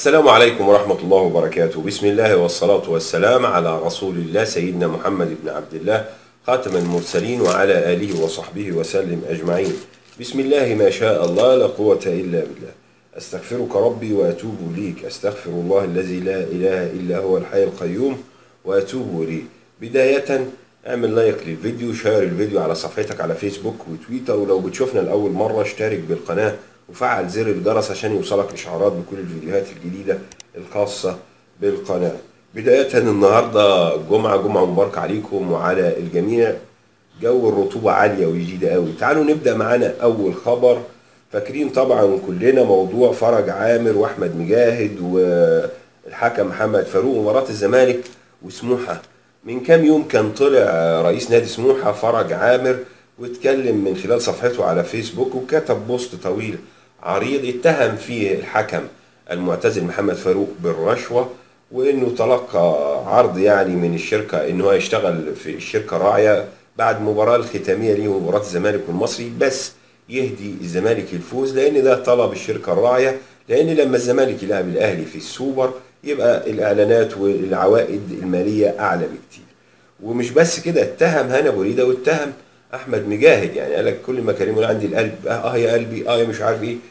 السلام عليكم ورحمة الله وبركاته بسم الله والصلاة والسلام على رسول الله سيدنا محمد بن عبد الله خاتم المرسلين وعلى آله وصحبه وسلم أجمعين بسم الله ما شاء الله لا قوة إلا بالله أستغفرك ربي وأتوب إليك أستغفر الله الذي لا إله إلا هو الحي القيوم وأتوب إليه بداية اعمل لايك للفيديو شير الفيديو على صفحتك على فيسبوك وتويتر ولو بتشوفنا لأول مرة اشترك بالقناة وفعل زر الجرس عشان يوصلك إشعارات بكل الفيديوهات الجديدة الخاصة بالقناة بداية النهاردة جمعة جمعة مباركة عليكم وعلى الجميع جو الرطوبة عالية وجديدة قوي تعالوا نبدأ معانا أول خبر فاكرين طبعا كلنا موضوع فرج عامر وأحمد مجاهد والحكم محمد فاروق ومباراة الزمالك وسموحة من كام يوم كان طلع رئيس نادي سموحة فرج عامر واتكلم من خلال صفحته على فيسبوك وكتب بوست طويل عريض اتهم فيه الحكم المعتزل محمد فاروق بالرشوة وانه تلقى عرض يعني من الشركة انه هو يشتغل في الشركة راعية بعد المباراة الختامية ليه مباراة الزمالك والمصري بس يهدي الزمالك الفوز لان ده طلب الشركة الراعية لان لما الزمالك يلعب الاهلي في السوبر يبقى الاعلانات والعوائد المالية اعلى بكتير ومش بس كده اتهم هنا بريدة واتهم احمد مجاهد يعني قال لك كل ما كلمه عندي القلب اه, آه يا قلبي اه يا مش عارف ايه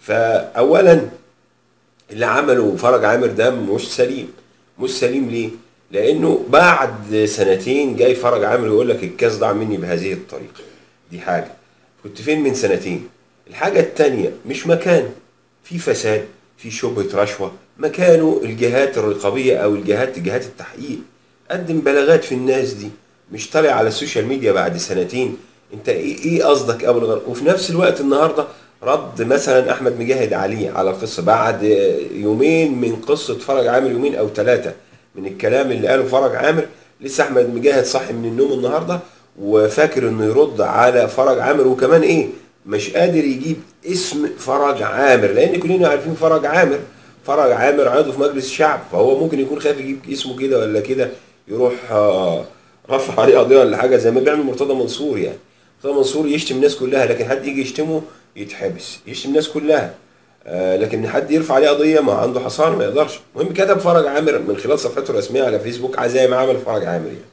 فاولا اللي عمله فرج عامر ده مش سليم مش سليم ليه لانه بعد سنتين جاي فرج عامر يقول لك الكاس ضاع مني بهذه الطريقه دي حاجه كنت فين من سنتين الحاجه الثانيه مش مكان في فساد في شبهه رشوه مكانه الجهات الرقابيه او الجهات جهات التحقيق قدم بلاغات في الناس دي مش طالع على السوشيال ميديا بعد سنتين انت ايه ايه قصدك قبل غير وفي نفس الوقت النهارده رد مثلا احمد مجاهد عليه على القصه بعد يومين من قصه فرج عامر يومين او ثلاثه من الكلام اللي قاله فرج عامر لسه احمد مجاهد صاحي من النوم النهارده وفاكر انه يرد على فرج عامر وكمان ايه مش قادر يجيب اسم فرج عامر لان كلنا عارفين فرج عامر فرج عامر عضو في مجلس الشعب فهو ممكن يكون خايف يجيب اسمه كده ولا كده يروح آه رفع عليه قضيه ولا حاجه زي ما بيعمل مرتضى منصور يعني مرتضى منصور يشتم الناس كلها لكن حد يجي يشتمه يتحبس يشتم الناس كلها آه لكن حد يرفع عليه قضيه ما عنده حصانه ما يقدرش المهم كتب فرج عامر من خلال صفحته الرسميه على فيسبوك زي ما عمل فرج عامر يعني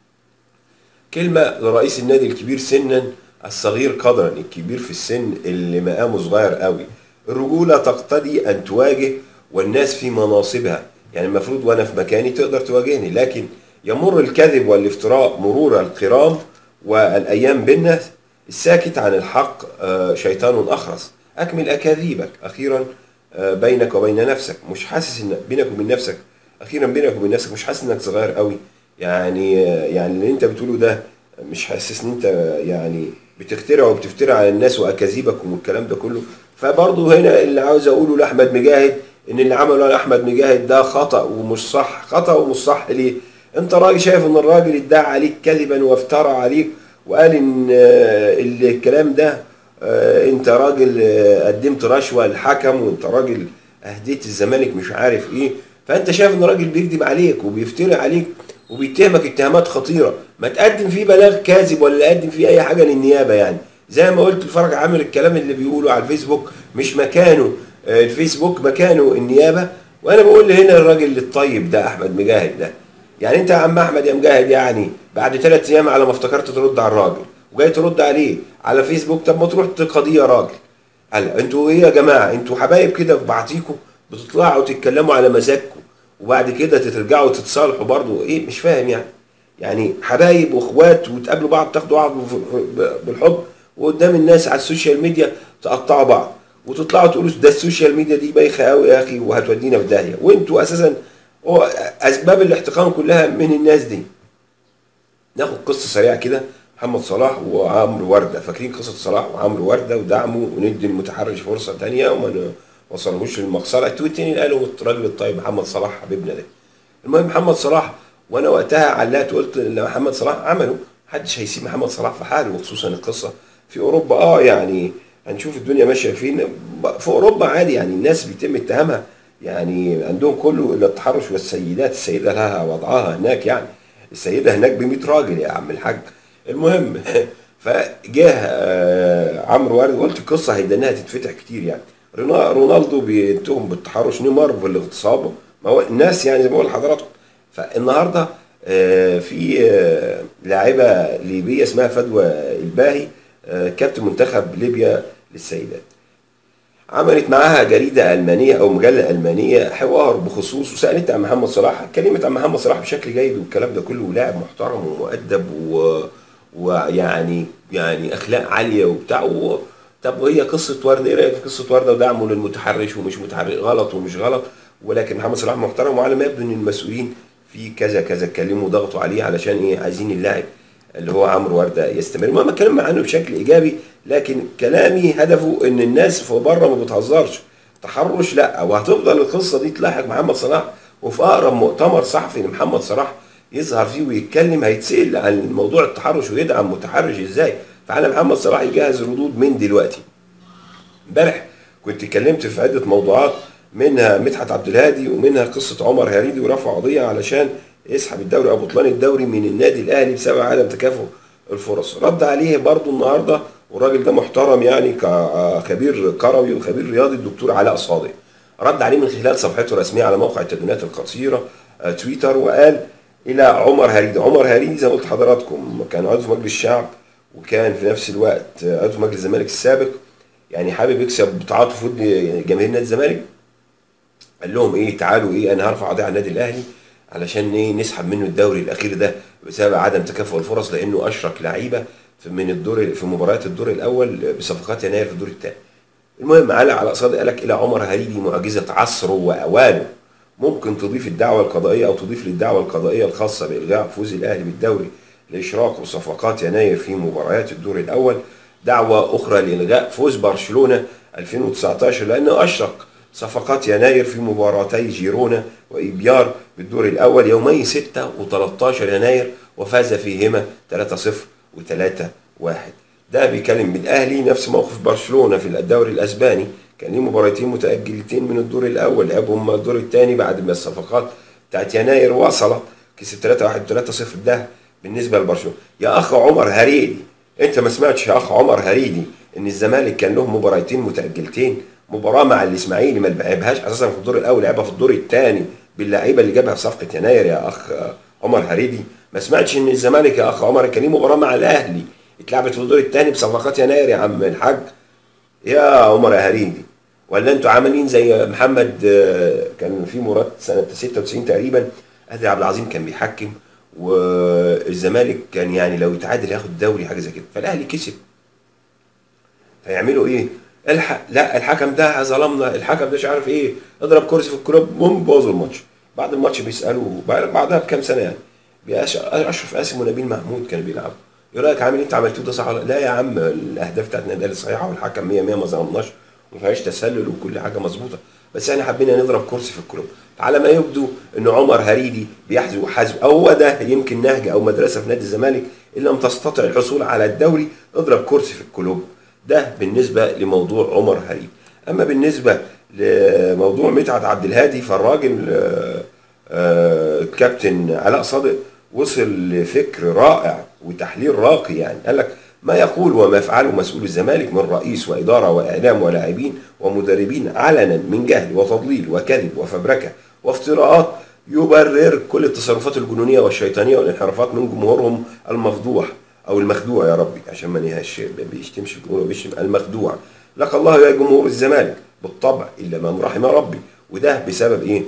كلمه لرئيس النادي الكبير سنا الصغير قدرا الكبير في السن اللي مقامه صغير قوي الرجوله تقتضي ان تواجه والناس في مناصبها يعني المفروض وانا في مكاني تقدر تواجهني لكن يمر الكذب والافتراء مرور القرام والايام بالناس الساكت عن الحق شيطان اخرس اكمل اكاذيبك اخيرا بينك وبين نفسك مش حاسس ان بينك وبين نفسك اخيرا بينك وبين نفسك مش حاسس انك صغير قوي يعني يعني اللي انت بتقوله ده مش حاسس ان انت يعني بتخترع وبتفترع على الناس واكاذيبك والكلام ده كله فبرضه هنا اللي عاوز اقوله لاحمد مجاهد ان اللي عمله لاحمد مجاهد ده خطا ومش صح خطا ومش صح ليه انت راجل شايف ان الراجل ادعى عليك كذبا وافترى عليك وقال ان الكلام ده انت راجل قدمت رشوه للحكم وانت راجل اهديت الزمالك مش عارف ايه فانت شايف ان الراجل بيكذب عليك وبيفتري عليك وبيتهمك اتهامات خطيره ما تقدم فيه بلاغ كاذب ولا قدم فيه اي حاجه للنيابه يعني زي ما قلت الفرج عامل الكلام اللي بيقوله على الفيسبوك مش مكانه الفيسبوك مكانه النيابه وانا بقول هنا الراجل الطيب ده احمد مجاهد ده يعني انت يا عم احمد يا مجاهد يعني بعد ثلاث ايام على ما افتكرت ترد على الراجل وجاي ترد عليه على فيسبوك طب ما تروح تقضيه يا راجل هلا انتوا ايه يا جماعه انتوا حبايب كده في بعضيكم بتطلعوا تتكلموا على مزاجكم وبعد كده ترجعوا تتصالحوا برضه ايه مش فاهم يعني يعني حبايب واخوات وتقابلوا بعض تاخدوا بعض بالحب وقدام الناس على السوشيال ميديا تقطعوا بعض وتطلعوا تقولوا ده السوشيال ميديا دي بايخه قوي يا اخي وهتودينا في داهيه وانتوا اساسا اسباب الاحتقان كلها من الناس دي ناخد قصه سريعه كده محمد صلاح وعمرو ورده فاكرين قصه صلاح وعمرو ورده ودعمه وندي المتحرش فرصه ثانيه وما وصلهوش للمخسره التويت التاني اللي قاله الراجل الطيب محمد صلاح حبيبنا ده المهم محمد صلاح وانا وقتها علقت وقلت ان محمد صلاح عمله محدش هيسيب محمد صلاح في حاله وخصوصا القصه في اوروبا اه يعني هنشوف الدنيا ماشيه فين في اوروبا عادي يعني الناس بيتم اتهامها يعني عندهم كله الا التحرش والسيدات السيده لها وضعها هناك يعني السيده هناك ب 100 راجل يا عم الحاج المهم فجاه عمرو ورد قلت القصه هيدنها تتفتح كتير يعني رونا- رونالدو بيتهم بالتحرش نيمار بالاغتصاب ما هو الناس يعني زي ما بقول لحضراتكم فالنهارده آه، في آه، لاعبه ليبيه اسمها فدوى الباهي آه، كابتن منتخب ليبيا للسيدات عملت معاها جريدة ألمانية أو مجلة ألمانية حوار بخصوص وسألت عن محمد صلاح اتكلمت عن محمد صلاح بشكل جيد والكلام ده كله ولاعب محترم ومؤدب و... ويعني يعني أخلاق عالية وبتاع و... طب وهي قصة وردة إيه رأيك في قصة وردة ودعمه للمتحرش ومش متحرش غلط ومش غلط ولكن محمد صلاح محترم وعلى ما يبدو إن المسؤولين في كذا كذا اتكلموا وضغطوا عليه علشان إيه عايزين اللاعب اللي هو عمرو ورده يستمر المهم اتكلم عنه بشكل ايجابي لكن كلامي هدفه ان الناس في بره ما بتهزرش تحرش لا وهتفضل القصه دي تلاحق محمد صلاح وفي اقرب مؤتمر صحفي لمحمد صلاح يظهر فيه ويتكلم هيتسال عن موضوع التحرش ويدعم متحرش ازاي فعلى محمد صلاح يجهز ردود من دلوقتي امبارح كنت اتكلمت في عده موضوعات منها مدحت عبد الهادي ومنها قصه عمر هريدي ورفع قضيه علشان يسحب الدوري او بطلان الدوري من النادي الاهلي بسبب عدم تكافؤ الفرص رد عليه برضو النهارده والراجل ده محترم يعني كخبير كروي وخبير رياضي الدكتور علاء صادق رد عليه من خلال صفحته الرسميه على موقع التدوينات القصيره آه، تويتر وقال الى عمر هريدي عمر هريدي زي ما قلت لحضراتكم كان عضو في مجلس الشعب وكان في نفس الوقت آه، عضو في مجلس الزمالك السابق يعني حابب يكسب تعاطف ود جماهير نادي الزمالك قال لهم ايه تعالوا ايه انا هرفع قضيه على النادي الاهلي علشان ايه نسحب منه الدوري الاخير ده بسبب عدم تكافؤ الفرص لانه اشرك لعيبه في- من الدور في مباريات الدور الاول بصفقات يناير في الدور الثاني. المهم على على صادق قال لك الى عمر هريدي معجزه عصره واوانه ممكن تضيف الدعوه القضائيه او تضيف للدعوه القضائيه الخاصه بالغاء فوز الاهلي بالدوري لاشراك وصفقات يناير في مباريات الدور الاول دعوه اخرى لالغاء فوز برشلونه 2019 لانه اشرك صفقات يناير في مباراتي جيرونا وإيبيار بالدور الأول يومي 6 و13 يناير وفاز فيهما 3-0 و3-1 ده بيكلم بالأهلي نفس موقف برشلونة في الدوري الأسباني كان ليه مباراتين متأجلتين من الدور الأول لعبهم الدور الثاني بعد ما الصفقات بتاعت يناير وصلت كسب 3-1 و3-0 ده بالنسبة لبرشلونة يا أخ عمر هريدي أنت ما سمعتش يا أخ عمر هريدي إن الزمالك كان له مباراتين متأجلتين مباراه مع الاسماعيلي ما لعبهاش اساسا في الدور الاول لعبها في الدور الثاني باللعيبه اللي جابها في صفقه يناير يا اخ عمر هريدي ما سمعتش ان الزمالك يا اخ عمر كان ليه مباراه مع الاهلي اتلعبت في الدور الثاني بصفقات يناير يا عم الحاج يا عمر يا هريدي ولا انتوا عاملين زي محمد آه، كان في مباراه سنه 96 تقريبا ادي عبد العظيم كان بيحكم والزمالك كان يعني لو يتعادل ياخد الدوري حاجه زي كده فالاهلي كسب فيعملوا ايه؟ الحق لا الحكم ده ظلمنا الحكم ده مش عارف ايه اضرب كرسي في الكلوب المهم بوظوا الماتش بعد الماتش بيسالوا بعد- بعدها بكام سنه يعني بيأش- اشرف قاسم ونبيل محمود كانوا بيلعبوا ايه رايك عامل إيه؟ انت عملتوه ده صح ولا لا يا عم الاهداف بتاعت النادي الاهلي صحيحه والحكم 100 100 ما ظلمناش وما فيهاش تسلل وكل حاجه مظبوطه بس احنا حبينا نضرب كرسي في الكلوب فعلى ما يبدو ان عمر هريدي بيحذو حذو او هو ده يمكن نهج او مدرسه في نادي الزمالك ان لم تستطع الحصول على الدوري اضرب كرسي في الكلوب ده بالنسبه لموضوع عمر هريدي اما بالنسبه لموضوع مدحت عبد الهادي فالراجل آه، آه، الكابتن علاء صادق وصل لفكر رائع وتحليل راقي يعني قال لك ما يقول وما يفعله مسؤول الزمالك من رئيس وإدارة وإعلام ولاعبين ومدربين علنا من جهل وتضليل وكذب وفبركة وافتراءات يبرر كل التصرفات الجنونية والشيطانية والانحرافات من جمهورهم المفضوح أو المخدوع يا ربي عشان ما نهاش ما بيشتمش الجمهور وبيشتم المخدوع لك الله يا جمهور الزمالك بالطبع إلا من رحم ربي وده بسبب إيه؟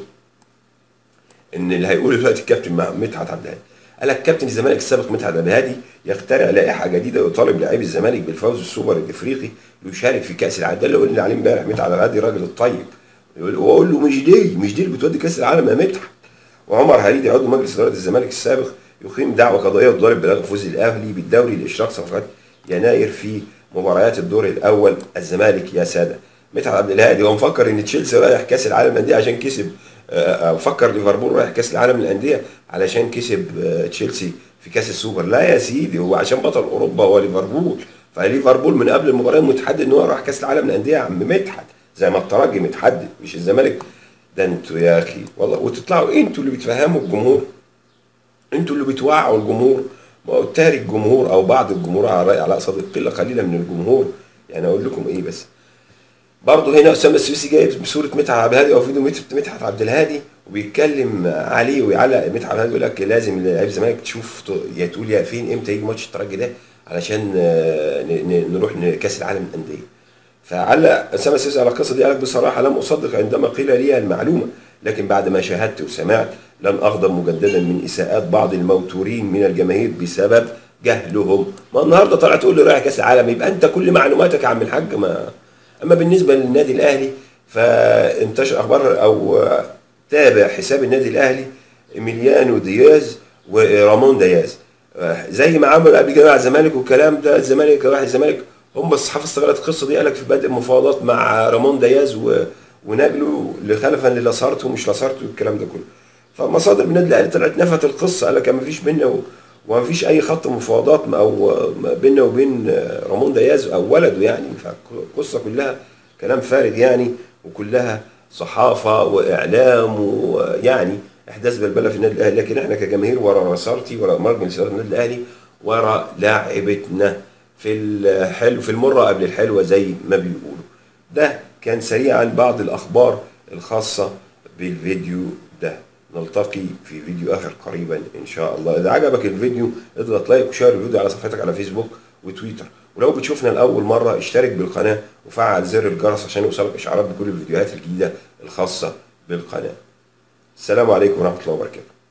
ان اللي هيقوله دلوقتي الكابتن مع- مدحت عبد الهادي قال لك كابتن الزمالك السابق مدحت عبد الهادي يخترع لائحه جديده يطالب لاعبي الزمالك بالفوز السوبر الافريقي ليشارك في كاس العالم ده اللي قلنا عليه امبارح مدحت عبد الهادي الراجل الطيب يقول واقول له مش دي مش دي اللي بتودي كاس العالم يا مدحت وعمر هريدي عضو مجلس اداره الزمالك السابق يقيم دعوه قضائيه تطالب بلغ فوز الاهلي بالدوري لاشراك صفقات يناير في مباريات الدور الاول الزمالك يا ساده مدحت عبد الهادي هو مفكر ان تشيلسي رايح كاس العالم للانديه عشان كسب آه، آه، فكر ليفربول رايح كاس العالم للانديه علشان كسب آه، تشيلسي في كاس السوبر لا يا سيدي هو عشان بطل اوروبا هو ليفربول فليفربول من قبل المباراه متحدد ان هو راح كاس العالم للانديه يا عم مدحت زي ما الترجي متحدد مش الزمالك ده انتوا يا اخي والله وتطلعوا انتوا اللي بتفهموا الجمهور انتوا اللي بتوعوا الجمهور ما هو تاري الجمهور او بعض الجمهور على راي علاء صديق قله قليله من الجمهور يعني اقول لكم ايه بس برضه هنا اسامه السويسي جايب صوره مدحت عبد الهادي او فيديو مدحت عبد الهادي وبيتكلم عليه ويعلق مدحت عبد الهادي يقول لك لازم لعيب الزمالك تشوف يا تقول يا فين امتى يجي ماتش الترجي ده علشان آه، نروح كاس العالم للانديه فعلق اسامه السويسي على القصه دي قال لك بصراحه لم اصدق عندما قيل لي المعلومه لكن بعد ما شاهدت وسمعت لن اغضب مجددا من اساءات بعض الموتورين من الجماهير بسبب جهلهم ما النهارده طلع تقول لي رايح كاس العالم يبقى انت كل معلوماتك يا عم الحاج ما اما بالنسبه للنادي الاهلي فانتشر اخبار او تابع حساب النادي الاهلي ايميليانو دياز ورامون دياز زي ما عمل قبل كده مع الزمالك والكلام ده الزمالك راح الزمالك هم الصحافه استغلت القصه دي قال لك في بدء المفاوضات مع رامون دياز و... ونقله لخلفا للاسارته ومش لاسارته والكلام ده كله فمصادر من النادي الاهلي طلعت نفت القصه قال لك ما فيش بينا وما فيش اي خط مفاوضات او بيننا وبين رامون دياز او ولده يعني فالقصه كلها كلام فارغ يعني وكلها صحافه واعلام ويعني احداث بلبله في النادي الاهلي لكن احنا كجماهير ورا رسارتي ورا مجلس اداره النادي الاهلي ورا لاعبتنا في الحلو في المره قبل الحلوه زي ما بيقولوا ده كان سريعا بعض الاخبار الخاصه بالفيديو ده نلتقي في فيديو اخر قريبا ان شاء الله اذا عجبك الفيديو اضغط لايك وشير الفيديو على صفحتك على فيسبوك وتويتر ولو بتشوفنا لاول مره اشترك بالقناه وفعل زر الجرس عشان يوصلك اشعارات بكل الفيديوهات الجديده الخاصه بالقناه السلام عليكم ورحمه الله وبركاته